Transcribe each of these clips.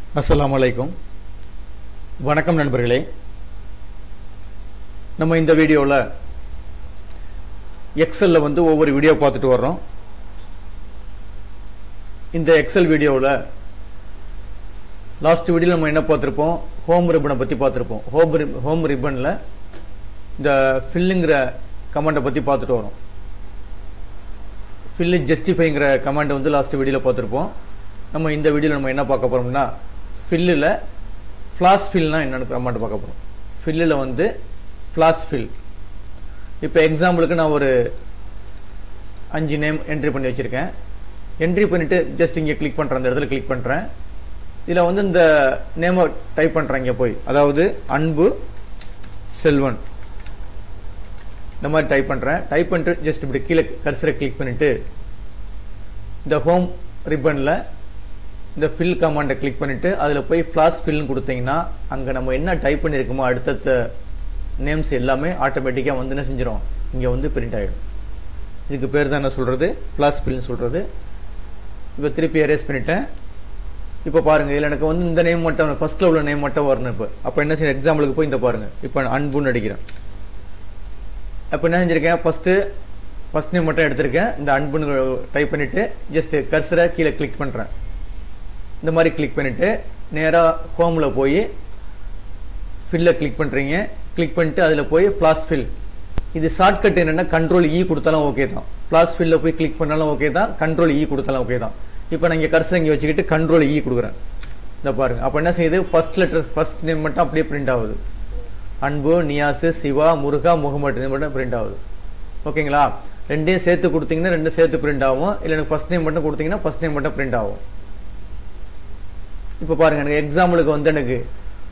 அஸ்ஸலாமு அலைக்கும் வணக்கம் நண்பர்களே நம்ம இந்த வீடியோவில் எக்ஸலில் வந்து ஒவ்வொரு வீடியோ பார்த்துட்டு வர்றோம் இந்த எக்ஸல் வீடியோவில் லாஸ்ட் வீடியோவில் நம்ம என்ன பார்த்துருப்போம் ஹோம் ரிப்பனை பற்றி பார்த்துருப்போம் ஹோம் ஹோம் ரிப்பனில் இந்த ஃபில்லுங்கிற கமாண்டை பற்றி பார்த்துட்டு வரோம் ஃபில்லு ஜஸ்டிஃபைங்கிற கமாண்டை வந்து லாஸ்ட் வீடியோவில் பார்த்துருப்போம் நம்ம இந்த வீடியோவில் நம்ம என்ன பார்க்க போகிறோம்னா ஃபில்லில் ஃப்ளாஸ் ஃபில்னா என்னென்னு கமாண்ட் பார்க்க போகிறோம் ஃபில்லில் வந்து ஃப்ளாஸ் ஃபில் இப்போ எக்ஸாம்பிளுக்கு நான் ஒரு அஞ்சு நேம் என்ட்ரி பண்ணி வச்சுருக்கேன் என்ட்ரி பண்ணிவிட்டு ஜஸ்ட் இங்கே கிளிக் பண்ணுறேன் அந்த இடத்துல கிளிக் பண்ணுறேன் இதில் வந்து இந்த நேமை டைப் பண்ணுறேன் இங்கே போய் அதாவது அன்பு செல்வன் இந்த மாதிரி டைப் பண்ணுறேன் டைப் பண்ணிட்டு ஜஸ்ட் இப்படி கீழே கர்சரை கிளிக் பண்ணிவிட்டு இந்த ஹோம் ரிப்பனில் இந்த ஃபில் கமாண்டை கிளிக் பண்ணிவிட்டு அதில் போய் ஃப்ளாஸ் ஃபில்னு கொடுத்தீங்கன்னா அங்கே நம்ம என்ன டைப் பண்ணியிருக்கோமோ அடுத்தடுத்த நேம்ஸ் எல்லாமே ஆட்டோமேட்டிக்காக வந்து என்ன செஞ்சிடும் இங்கே வந்து பிரிண்ட் ஆகிடும் இதுக்கு பேர் தான் என்ன சொல்கிறது ஃப்ளாஸ் ஃபில்னு சொல்கிறது இப்போ திருப்பி எரேஸ் பண்ணிட்டேன் இப்போ பாருங்கள் இதில் எனக்கு வந்து இந்த நேம் மட்டும் ஃபஸ்ட்டில் உள்ள நேம் மட்டும் வரணும் இப்போ அப்போ என்ன செய்ய எக்ஸாம்பிளுக்கு போய் இந்த பாருங்கள் இப்போ அன்புன்னு அடிக்கிறேன் அப்போ என்ன செஞ்சுருக்கேன் ஃபஸ்ட்டு ஃபஸ்ட் நேம் மட்டும் எடுத்திருக்கேன் இந்த அன்புன்னு டைப் பண்ணிவிட்டு ஜஸ்ட் கர்சரை கீழே கிளிக் பண்ணுறேன் இந்த மாதிரி கிளிக் பண்ணிவிட்டு நேராக ஹோமில் போய் ஃபில்லை கிளிக் பண்ணுறீங்க கிளிக் பண்ணிட்டு அதில் போய் ப்ளாஸ் ஃபில் இது ஷார்ட்கட் என்னென்னா கண்ட்ரோல் இ கொடுத்தாலும் ஓகே தான் ப்ளாஸ் ஃபில்ல போய் கிளிக் பண்ணாலும் ஓகே தான் கண்ட்ரோல் இ கொடுத்தாலும் ஓகே தான் இப்போ நான் இங்கே கர்சர் இங்கே வச்சுக்கிட்டு கண்ட்ரோல் இ கொடுக்குறேன் இந்த பாருங்க அப்போ என்ன செய்யுது ஃபர்ஸ்ட் லெட்டர் ஃபர்ஸ்ட் நேம் மட்டும் அப்படியே பிரிண்ட் ஆகுது அன்பு நியாசு சிவா முருகா முகமது இது மட்டும் பிரிண்ட் ஆகுது ஓகேங்களா ரெண்டையும் சேர்த்து கொடுத்தீங்கன்னா ரெண்டும் சேர்த்து பிரிண்ட் ஆகும் இல்லை எனக்கு ஃபர்ஸ்ட் நேம் மட்டும் கொடுத்தீங்கன்னா ஃபர்ஸ்ட் நேம் மட்டும் பிரிண்ட் ஆகும் இப்போ பாருங்க எனக்கு எக்ஸாம்பிளுக்கு வந்து எனக்கு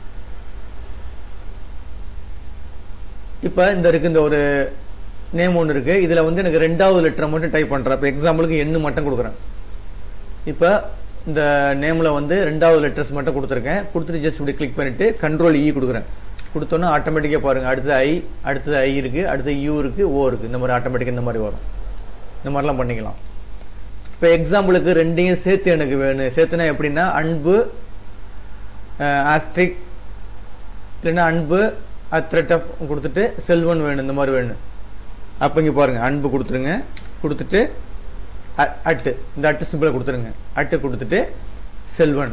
இப்போ இந்த இருக்கு இந்த ஒரு நேம் ஒன்று இருக்கு இதில் வந்து எனக்கு ரெண்டாவது லெட்டரை மட்டும் டைப் பண்ணுறேன் இப்போ எக்ஸாம்பிளுக்கு எண்ணு மட்டும் கொடுக்குறேன் இப்போ இந்த நேமில் வந்து ரெண்டாவது லெட்டர்ஸ் மட்டும் கொடுத்துருக்கேன் கொடுத்துட்டு ஜஸ்ட் இப்படி கிளிக் பண்ணிட்டு கண்ட்ரோல் இ கொடுக்குறேன் கொடுத்தோன்னா ஆட்டோமேட்டிக்காக பாருங்கள் அடுத்தது ஐ அடுத்தது ஐ இருக்குது அடுத்தது யூ இருக்குது ஓ இருக்குது இந்த மாதிரி ஆட்டோமேட்டிக்காக இந்த மாதிரி வரும் இந்த மாதிரிலாம் பண்ணிக்கலாம் இப்போ எக்ஸாம்பிளுக்கு ரெண்டையும் சேர்த்து எனக்கு வேணும் சேர்த்துனா எப்படின்னா அன்பு ஆஸ்ட்ரிக் இல்லைன்னா அன்பு அத்ரெட்டப் கொடுத்துட்டு செல்வன் வேணும் இந்த மாதிரி வேணும் அப்போ இங்கே பாருங்கள் அன்பு கொடுத்துருங்க கொடுத்துட்டு அட்டு இந்த அட்டு சிம்பிளை கொடுத்துருங்க அட்டு கொடுத்துட்டு செல்வன்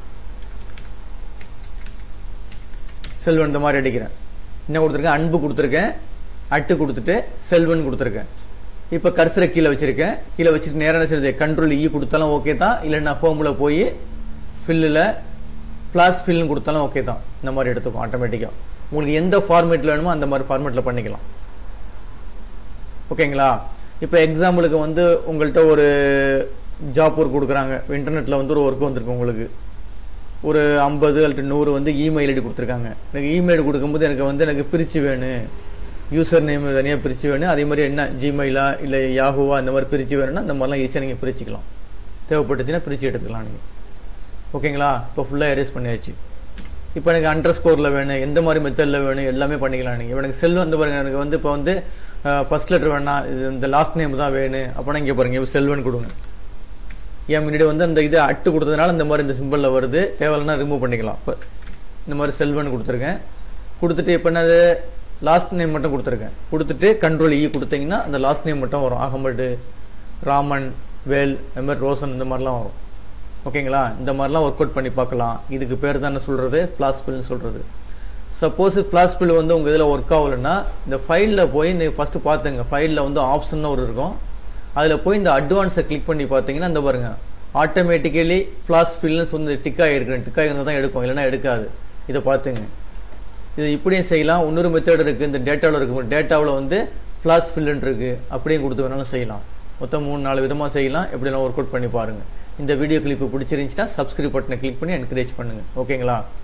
செல்வன் இந்த மாதிரி அடிக்கிறேன் என்ன கொடுத்துருக்கேன் அன்பு கொடுத்துருக்கேன் அட்டு கொடுத்துட்டு செல்வன் கொடுத்துருக்கேன் இப்போ கர்சரை கீழே வச்சிருக்கேன் கீழே வச்சுட்டு நேரம் செய்யுது கண்ட்ரோல் இ கொடுத்தாலும் ஓகே தான் இல்லைன்னா ஹோமில் போய் ஃபில்லில் ஃப்ளாஸ் ஃபில்னு கொடுத்தாலும் ஓகே தான் இந்த மாதிரி எடுத்துக்கும் ஆட்டோமேட்டிக்காக உங்களுக்கு எந்த ஃபார்மேட்டில் வேணுமோ அந்த மாதிரி ஃபார்மேட்டில் பண்ணிக்கலாம் ஓகேங்களா இப்போ எக்ஸாம்பிளுக்கு வந்து உங்கள்கிட்ட ஒரு ஜாப் ஒர்க் கொடுக்குறாங்க இன்டர்நெட்டில் வந்து ஒரு ஒர்க் வந்திருக்கு உங்களுக்கு ஒரு ஐம்பது அல்லது நூறு வந்து இமெயில் ஐடி கொடுத்துருக்காங்க எனக்கு இமெயில் கொடுக்கும்போது எனக்கு வந்து எனக்கு பிரித்து வேணும் யூசர் நேம் தனியாக பிரித்து வேணும் அதே மாதிரி என்ன ஜிமெயிலா இல்லை யாகுவா அந்த மாதிரி பிரித்து வேணும்னா இந்த மாதிரிலாம் ஈஸியாக நீங்கள் பிரிச்சுக்கலாம் தேவைப்பட்டுச்சுன்னா பிரித்து எடுத்துக்கலாம் நீங்கள் ஓகேங்களா இப்போ ஃபுல்லாக எரேஸ் பண்ணியாச்சு இப்போ எனக்கு அண்டர் ஸ்கோரில் வேணும் எந்த மாதிரி மெத்தடில் வேணும் எல்லாமே பண்ணிக்கலாம் நீங்கள் இப்போ எனக்கு செல்வம் வந்து பாருங்கள் எனக்கு வந்து இப்போ வந்து ஃபர்ஸ்ட் லெட்டர் வேணாம் இது இந்த லாஸ்ட் நேம் தான் வேணும் அப்படின்னா இங்கே பாருங்கள் செல்வன் கொடுங்க என் முன்னாடி வந்து அந்த இது அட்டு கொடுத்ததுனால இந்த மாதிரி இந்த சிம்பிளில் வருது தேவையில்லைனா ரிமூவ் பண்ணிக்கலாம் இப்போ இந்த மாதிரி செல்வன் கொடுத்துருக்கேன் கொடுத்துட்டு இப்போ என்னது லாஸ்ட் நேம் மட்டும் கொடுத்துருக்கேன் கொடுத்துட்டு கண்ட்ரோல் இ கொடுத்தீங்கன்னா அந்த லாஸ்ட் நேம் மட்டும் வரும் அகமடு ராமன் வேல் இந்த மாதிரி ரோசன் இந்த மாதிரிலாம் வரும் ஓகேங்களா இந்த மாதிரிலாம் ஒர்க் அவுட் பண்ணி பார்க்கலாம் இதுக்கு பேர் தானே சொல்கிறது பிளாஸ்பில்னு சொல்கிறது சப்போஸ் பிளாஸ்பில் வந்து உங்கள் இதில் ஒர்க் ஆகலைன்னா இந்த ஃபைலில் போய் இந்த ஃபஸ்ட்டு பார்த்துங்க ஃபைலில் வந்து ஆப்ஷன் ஒரு இருக்கும் அதில் போய் இந்த அட்வான்ஸை கிளிக் பண்ணி பார்த்தீங்கன்னா இந்த பாருங்கள் ஆட்டோமேட்டிக்கலி ஃப்ளாஸ் ஃபில்னு சொல்லி டிக் ஆகிருக்கு டிக் ஆகிருந்தா தான் எடுக்கும் இல்லைன்னா எடுக்காது இதை பார்த்துங்க இது இப்படியும் செய்யலாம் இன்னொரு மெத்தட் இருக்குது இந்த டேட்டாவில் இருக்கு டேட்டாவில் வந்து ஃப்ளாஸ் ஃபில்லுன்னு இருக்குது அப்படியும் கொடுத்து வேணாலும் செய்யலாம் மொத்தம் மூணு நாலு விதமாக செய்யலாம் எப்படிலாம் ஒர்க் அவுட் பண்ணி பாருங்கள் இந்த வீடியோ கிளிப்பு பிடிச்சிருந்துச்சுன்னா சப்ஸ்கிரைப் பட்டனை கிளிக் பண்ணி என்கரேஜ் பண்ணுங்கள் ஓகேங்களா